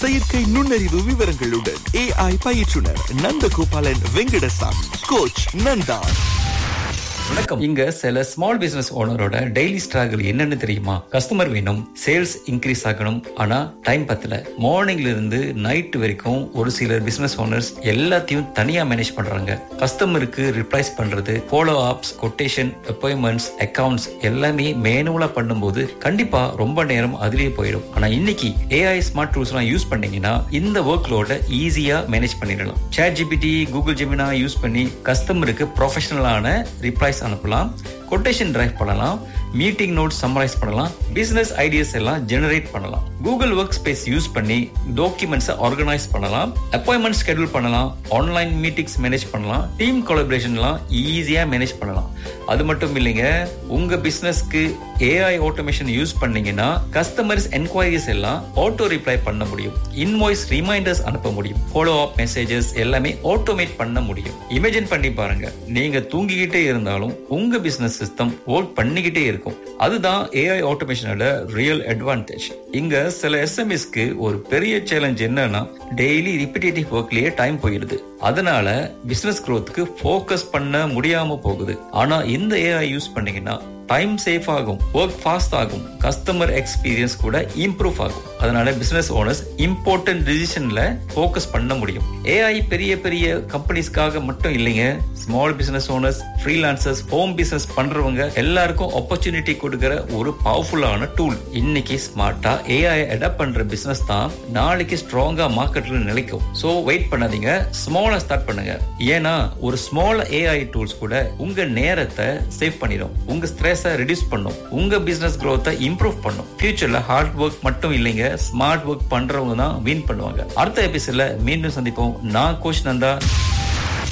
செயற்கை நுண்ணறிவு விவரங்களுடன் ஏஐ பயிற்றுனர் நந்தகோபாலன் வெங்கடசாமி கோச் நந்தா வணக்கம் இங்க சில ஸ்மால் பிசினஸ் ஓனரோட டெய்லி ஸ்ட்ரகிள் என்னன்னு தெரியுமா கஸ்டமர் வேணும் சேல்ஸ் இன்க்ரீஸ் ஆகணும் ஆனா டைம் பத்தல மார்னிங்ல இருந்து நைட் வரைக்கும் ஒரு சில பிசினஸ் ஓனர்ஸ் எல்லாத்தையும் தனியா மேனேஜ் பண்றாங்க கஸ்டமருக்கு ரிப்ளைஸ் பண்றது follow ups quotation appointments accounts எல்லாமே மேனுவலா பண்ணும்போது கண்டிப்பா ரொம்ப நேரம் அதுலயே போயிடும் ஆனா இன்னைக்கு ஏஐ ஸ்மார்ட் டூல்ஸ் எல்லாம் யூஸ் பண்ணீங்கன்னா இந்த ஒர்க் லோட ஈஸியா மேனேஜ் பண்ணிடலாம் chat GPT Google Gemini use பண்ணி கஸ்டமருக்கு ப்ரொஃபஷனலான ரிப்ளைஸ் அனுப்பலாம் கொட்டேஷன் டிரைவ் பண்ணலாம் மீட்டிங் நோட்ஸ் சம்மரைஸ் பண்ணலாம் பிசினஸ் ஐடியாஸ் எல்லாம் ஜெனரேட் பண்ணலாம் கூகுள் ஒர்க் ஸ்பேஸ் யூஸ் பண்ணி டாக்குமெண்ட்ஸ் ஆர்கனைஸ் பண்ணலாம் அப்பாயின்மெண்ட் ஸ்கெடியூல் பண்ணலாம் ஆன்லைன் மீட்டிங்ஸ் மேனேஜ் பண்ணலாம் டீம் கொலபரேஷன்லாம் ஈஸியா மேனேஜ் பண்ணலாம் அது மட்டும் இல்லைங்க உங்க பிசினஸ்க்கு ஏஐ ஆட்டோமேஷன் யூஸ் பண்ணீங்கன்னா கஸ்டமர்ஸ் என்கொயரிஸ் எல்லாம் ஆட்டோ ரிப்ளை பண்ண முடியும் இன்வாய்ஸ் ரிமைண்டர்ஸ் அனுப்ப முடியும் ஃபாலோ அப் மெசேஜஸ் எல்லாமே ஆட்டோமேட் பண்ண முடியும் இமேஜின் பண்ணி பாருங்க நீங்க தூங்கிக்கிட்டே இருந்தாலும் உங்க பிசினஸ் சிஸ்டம் ஒர்க் பண்ணிக்கிட்டே இருக்கும் அதுதான் ஏஐ ஆட்டோமேஷனோட ரியல் அட்வான்டேஜ் இங்க சில எஸ்எம்எஸ்க்கு ஒரு பெரிய சேலஞ்ச் என்னன்னா டெய்லி ரிப்பிட்டேட்டிவ் ஒர்க்லயே டைம் போயிடுது அதனால பிசினஸ் growthக்கு ஃபோக்கஸ் பண்ண முடியாம போகுது ஆனா இந்த ஏஐ யூஸ் பண்ணீங்கன்னா டைம் சேஃப் ஆகும் ஒர்க் ஃபாஸ்ட் ஆகும் கஸ்டமர் எக்ஸ்பீரியன்ஸ் கூட இம்ப்ரூவ் ஆகும் அதனால பிசினஸ் ஓனர்ஸ் இம்பார்ட்டன்ட் டிசிஷன்ல ஃபோக்கஸ் பண்ண முடியும் ஏஐ பெரிய பெரிய கம்பெனிஸ்க்காக மட்டும் இல்லைங்க small business owners freelancers home business பண்றவங்க எல்லாருக்கும் ஆப்பர்ச்சுனிட்டி கொடுக்கிற ஒரு பவர்ஃபுல்லான டூல் இன்னைக்கு ஸ்மார்ட்டா ஏஐ அடாப்ட் பண்ற பிசினஸ் தான் நாளைக்கு ஸ்ட்ராங்கா மார்க்கெட்ல நிலைக்கும் சோ வெயிட் பண்ணாதீங்க ஸ்மாலா ஸ்டார்ட் பண்ணுங்க ஏன்னா ஒரு ஸ்மால் ஏஐ டூல்ஸ் கூட உங்க நேரத்தை சேவ் பண்ணிடும் உங்க ஸ்ட்ரெஸ்ஸை ரெடியூஸ் பண்ணும் உங்க பிசினஸ் growth-அ இம்ப்ரூவ் பண்ணும் ஃபியூச்சர்ல ஹார்ட் ஒர்க் மட்டும் இல்லைங்க ஸ்மார்ட் ஒர்க் பண்றவங்க தான் வின் பண்ணுவாங்க அடுத்த எபிசோட்ல மீண்டும் சந்திப்போம் நான் கோச் நந்தா